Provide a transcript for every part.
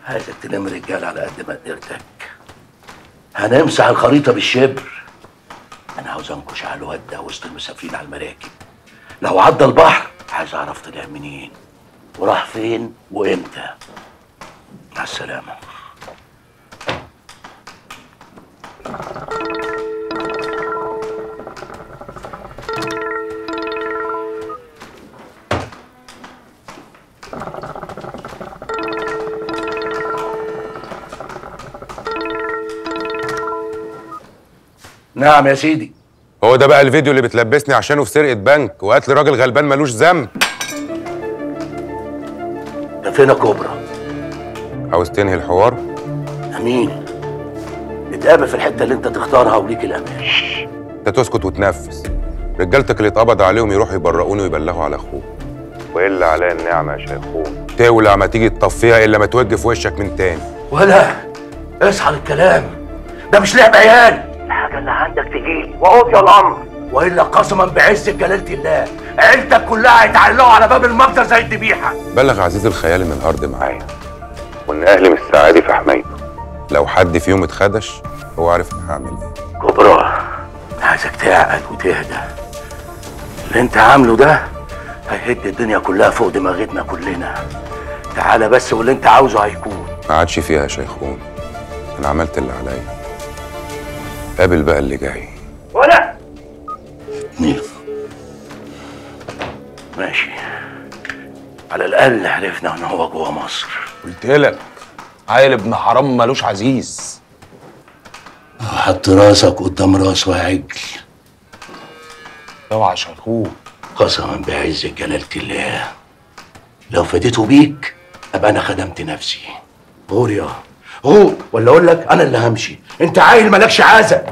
عايزك تلم رجال على قد ما قدرتك هنمسح الخريطة بالشبر أنا عاوز أنكش على الواد ده وسط المسافرين على المراكب لو عدى البحر عايز أعرف طلع منين وراح فين وإمتى مع السلامة نعم يا سيدي هو ده بقى الفيديو اللي بتلبسني عشانه في سرقه بنك وقتل راجل غلبان ملوش ذنب ده فين كوبرا عاوز تنهي الحوار أمين نتقابل في الحتة اللي أنت تختارها وليك الأمان انت تسكت وتنفس رجالتك اللي اتقبض عليهم يروحوا يبرقوني ويبلغوا على اخوك والا عليا النعمه يا شيخون تولع ما تيجي تطفيها الا ما توقف وشك من تاني ولا اصحى للكلام ده مش لعب عيال الحاجة اللي عندك تجيلي وقضي الأمر وإلا قسما بعز جلالة الله عيلتك كلها هيتعلقوا على باب المقدر زي الذبيحة بلغ عزيز الخيال ان الارض معايا وان اهلي مش سعادي في حمايته لو حد فيهم اتخدش هو عارف انا هعمل ايه كبرى عايزك تعقل وتهدى اللي انت عامله ده هيهد الدنيا كلها فوق دماغتنا كلنا تعالى بس واللي انت عاوزه هيكون ما عادش فيها يا شيخون انا عملت اللي عليا قابل بقى اللي جاي ولا نيل ماشي على الأقل عرفنا إن هو جوه مصر قلت لك عيل ابن حرام ملوش عزيز حط راسك قدام راسه يا عجل اوعى شيخون قسما بعز جلالة الله لو فديته بيك أبقى أنا خدمت نفسي قول يا هو ولا أقول لك أنا اللي همشي أنت عيل مالكش عازة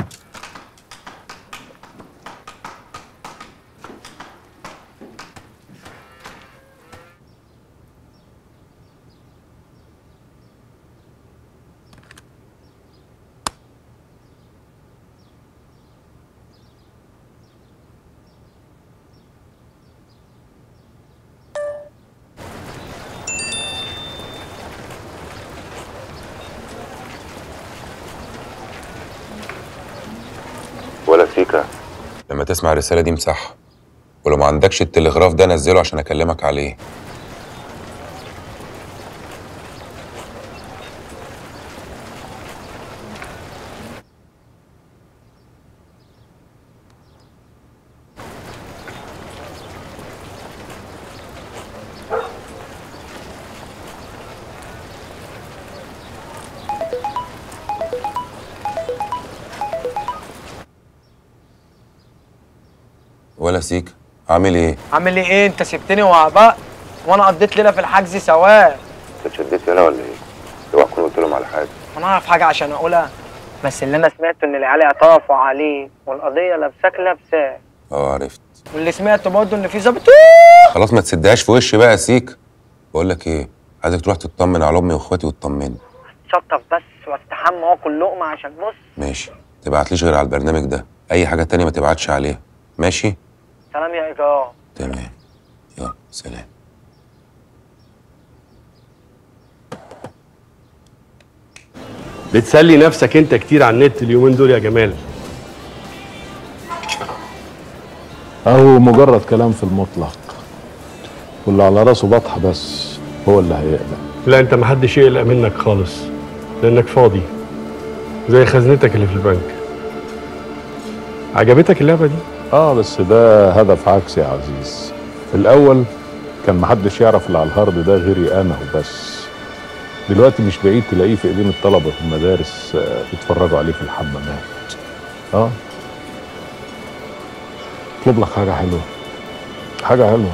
ولا سيكا لما تسمع الرسالة دي امسحها ولو ما عندكش التلغراف ده نزله عشان اكلمك عليه ولا سيكا عامل ايه؟ عامل ايه ايه انت سبتني وهبقى وانا قضيت ليله في الحجز سواء اتشديت يلا ولا ايه؟ اوعى تكون قلت لهم على حاجه انا اعرف حاجه عشان اقولها بس اللي انا سمعته ان العيال اعترفوا عليه والقضيه لابساك لابساه اه عرفت واللي سمعته برضه ان في ظابط خلاص ما تسدهاش في وشي بقى يا سيكا بقول لك ايه عايزك تروح تطمن على امي واخواتي وتطمني شطف بس واستحمى واكل لقمه عشان بص ماشي تبعتليش غير على البرنامج ده اي حاجه تانية ما تبعتش عليها ماشي سلام يا ايجار تمام يلا سلام بتسلي نفسك انت كتير على النت اليومين دول يا جمال أهو مجرد كلام في المطلق واللي على راسه بطحة بس هو اللي هيقلق لا انت محدش يقلق منك خالص لانك فاضي زي خزنتك اللي في البنك عجبتك اللعبه دي اه بس ده هدف عكسي يا عزيز الأول كان محدش يعرف اللي على الهارد ده غيري أنا وبس دلوقتي مش بعيد تلاقيه في ايدين الطلبة في المدارس آه، بيتفرجوا عليه في الحمامات اه اطلب لك حاجة حلوة حاجة حلوة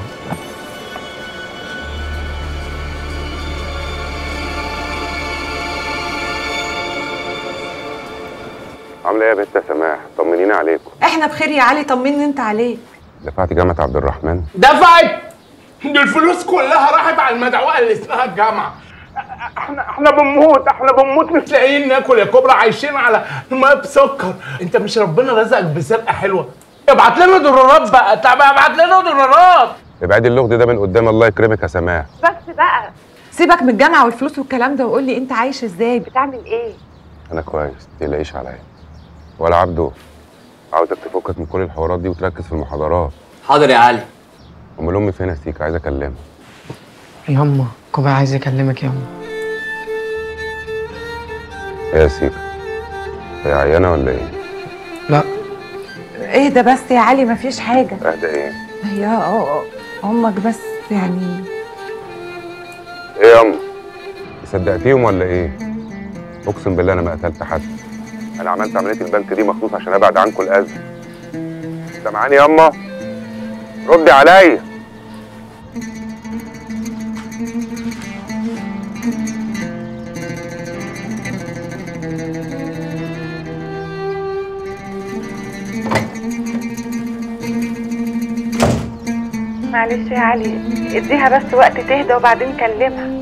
عامله ايه يا بنت يا سماح طمنينا عليكم احنا بخير يا علي طمني انت عليك دفعت جامعه عبد الرحمن دفعت دي الفلوس كلها راحت على المدعوقه اللي اسمها الجامعه احنا احنا بنموت احنا بنموت مش لاقيين ناكل يا كبرى عايشين على الميه بسكر انت مش ربنا رزقك بسرقه حلوه ابعت لنا دولارات بقى طب ابعت لنا دولارات ابعدي اللغد ده من قدام الله يكرمك يا سماح بس بقى سيبك من الجامعه والفلوس والكلام ده وقول لي انت عايش ازاي بتعمل ايه انا كويس متقلقيش عليا ولا عبده عاوزك تفكك من كل الحوارات دي وتركز في المحاضرات حاضر يا علي امال امي فين يا سيكا عايز اكلمها ياما كوبا عايز يكلمك ياما ايه يا سيكا هي عيانه ولا ايه؟ لا ايه ده بس يا علي مفيش حاجه اهدى ايه؟ هي اه امك بس يعني ايه يا اما؟ صدقتيهم ولا ايه؟ اقسم بالله انا ما قتلت حد انا عملت عمليه البنك دي مخصوص عشان ابعد عنكم الاذى سامعاني يا اما؟ ردي عليا معلش يا علي اديها بس وقت تهدى وبعدين كلمها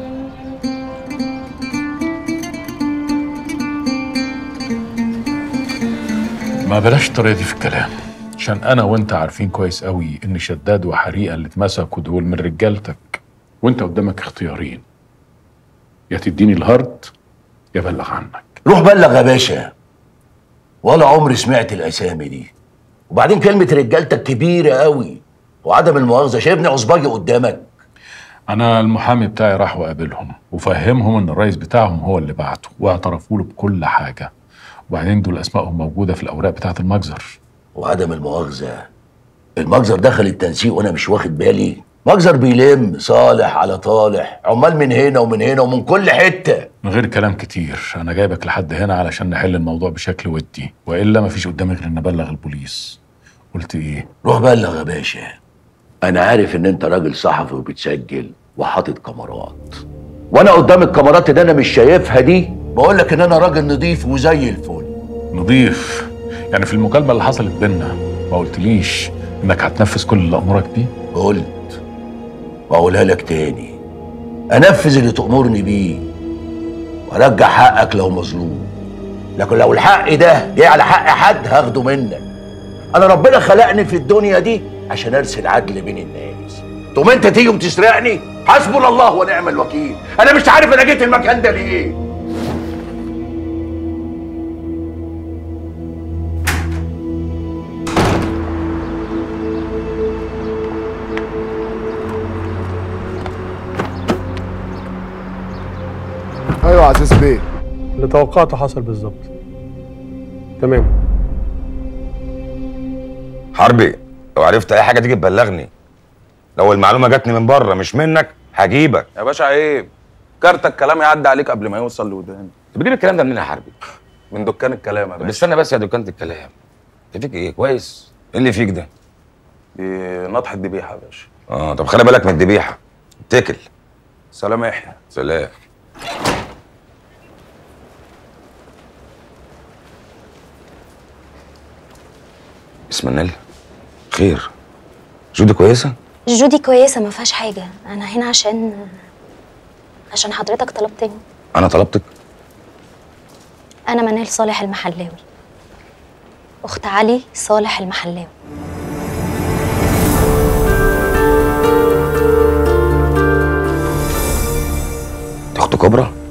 ما بلاش الطريقه دي في الكلام عشان انا وانت عارفين كويس قوي ان شداد وحريقه اللي اتمسكوا دول من رجالتك وانت قدامك اختيارين يا تديني الهارد يا بلغ عنك روح بلغ يا باشا ولا عمري سمعت الاسامي دي وبعدين كلمه رجالتك كبيره قوي وعدم المؤاخذه شايفني عصباجي قدامك انا المحامي بتاعي راح وقابلهم وفهمهم ان الرئيس بتاعهم هو اللي بعته واعترفوا له بكل حاجه وبعدين دول اسمائهم موجوده في الاوراق بتاعه المجزر وعدم المؤاخذه المجزر دخل التنسيق وانا مش واخد بالي مجزر بيلم صالح على طالح عمال من هنا ومن هنا ومن كل حته من غير كلام كتير انا جايبك لحد هنا علشان نحل الموضوع بشكل ودي والا مفيش قدامي غير ان ابلغ البوليس قلت ايه روح بلغ يا باشا انا عارف ان انت راجل صحفي وبتسجل وحاطط كاميرات وانا قدام الكاميرات اللي انا مش شايفها دي بقول لك ان انا راجل نضيف وزي الفل نضيف يعني في المكالمه اللي حصلت بينا ما قلتليش انك هتنفذ كل اللي امرك بيه قلت واقولها لك تاني انفذ اللي تأمرني بيه وارجع حقك لو مظلوم لكن لو الحق ده جه على حق حد هاخده منك انا ربنا خلقني في الدنيا دي عشان ارسل عدل بين الناس تقوم انت تيجي وتسرقني حسبنا الله ونعم الوكيل انا مش عارف انا جيت المكان ده ليه ايوه عزيز بيه اللي توقعته حصل بالظبط تمام حربي لو عرفت اي حاجه تيجي تبلغني لو المعلومه جاتني من بره مش منك هجيبك يا باشا عيب كارتك كلام يعدي عليك قبل ما يوصل لوداني انت بتجيب الكلام ده منين يا حربي من دكان الكلام يا طب باشا استنى بس يا دكانة الكلام انت فيك ايه كويس ايه اللي فيك ده دي نطحة ذبيحة يا باشا اه طب خلي بالك من الذبيحه اتكل سلام يحيى سلام بسم الله خير جودي كويسه جودي كويسة ما فيهاش حاجة أنا هنا عشان عشان حضرتك طلبتني انا طلبتك أنا منال صالح المحلاوي أخت علي صالح المحلاوي انت اخت كبرى